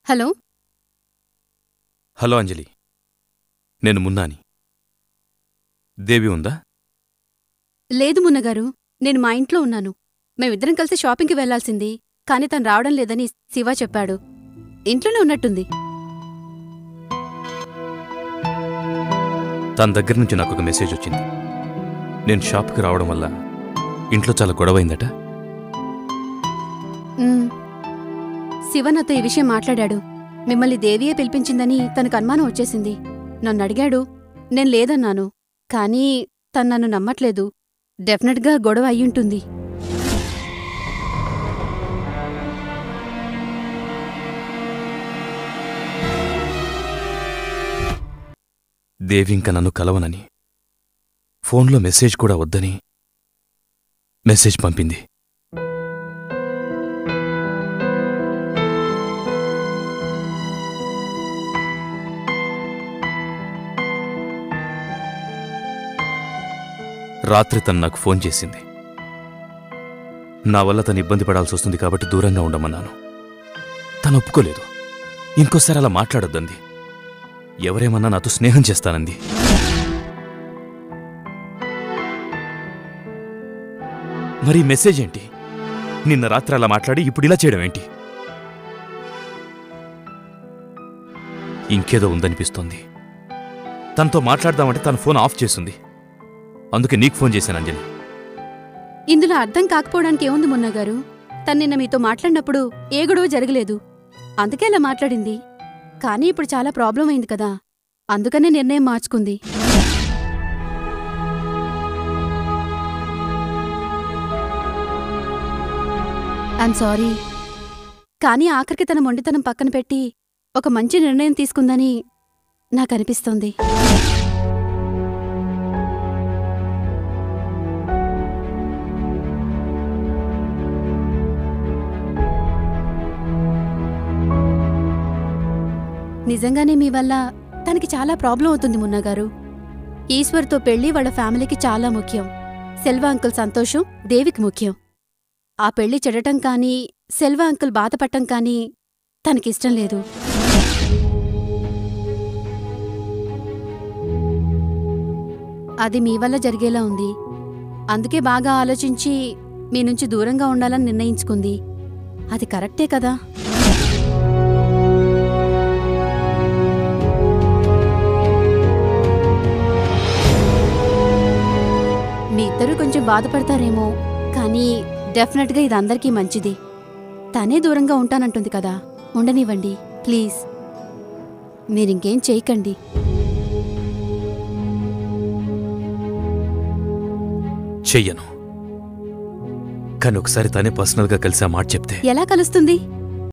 Hello hello అంజలి నేను మున్నాని దేవి ఉందా లేదు మున్నగారు నేను మా ఇంట్లో ఉన్నాను మేమిద్దరం కలిసి షాపింగ్కి వెళ్లాల్సింది కానీ తను రావడం లేదని శివ చెప్పాడు ఇంట్లోనే ఉన్నట్టుంది తన దగ్గర నుంచి నాకు ఒక మెసేజ్ వచ్చింది నేను షాప్కి రావడం వల్ల ఇంట్లో చాలా గొడవైందట ఉమ్. శివ నాతో ఈ విషయం మాట్లాడాడు మిమ్మల్ని దేవియే పిలిపించిందని తనకు అనుమానం వచ్చేసింది నన్ను అడిగాడు నేను లేదన్నాను కానీ తను నన్ను నమ్మట్లేదు డెఫినెట్గా గొడవ అయ్యుంటుంది దేవి ఇంకా నన్ను కలవనని ఫోన్లో మెసేజ్ కూడా వద్దని మెసేజ్ పంపింది రాత్రి తను నాకు ఫోన్ చేసింది నా వల్ల తను ఇబ్బంది పడాల్సి వస్తుంది కాబట్టి దూరంగా ఉండమన్నాను తను ఒప్పుకోలేదు ఇంకోసారి అలా మాట్లాడొద్దంది ఎవరేమన్నా నాతో స్నేహం చేస్తానంది మరి ఈ మెసేజ్ ఏంటి నిన్న రాత్రి అలా మాట్లాడి ఇప్పుడు ఇలా చేయడం ఏంటి ఇంకేదో ఉందనిపిస్తోంది తనతో మాట్లాడదామంటే తన ఫోన్ ఆఫ్ చేసింది అందుకే నీకు ఫోన్ చేశాను అంజలి ఇందులో అర్థం కాకపోవడానికి ఏముంది మున్నగారు తను నిన్న మీతో మాట్లాడినప్పుడు ఏ గొడవ జరగలేదు అందుకే అలా మాట్లాడింది కానీ ఇప్పుడు చాలా ప్రాబ్లం అయింది కదా అందుకనే నిర్ణయం మార్చుకుంది ఐమ్ సారీ కానీ ఆఖరికి తన మొండితనం పక్కన పెట్టి ఒక మంచి నిర్ణయం తీసుకుందని నాకు అనిపిస్తోంది నిజంగానే మీ వల్ల తనకి చాలా ప్రాబ్లం అవుతుంది మున్నగారు ఈశ్వర్తో పెళ్లి వాళ్ళ ఫ్యామిలీకి చాలా ముఖ్యం సెల్వ అంకుల్ సంతోషం దేవికి ముఖ్యం ఆ పెళ్లి చెడటం కానీ సెల్వ అంకుల్ బాధపడటం కానీ తనకిష్టం లేదు అది మీ వల్ల జరిగేలా ఉంది అందుకే బాగా ఆలోచించి మీ నుంచి దూరంగా ఉండాలని నిర్ణయించుకుంది అది కరెక్టే కదా మీ ఇద్దరూ కొంచెం బాధపడతారేమో కానీ డెఫినెట్గా ఇది అందరికీ మంచిది తనే దూరంగా ఉంటానంటుంది కదా ఉండనివ్వండి ప్లీజ్ మీరింకేం చేయకండి చెయ్యను కానీ ఒకసారి తనే పర్సనల్గా కలిసి ఆ మాట చెప్తే ఎలా కలుస్తుంది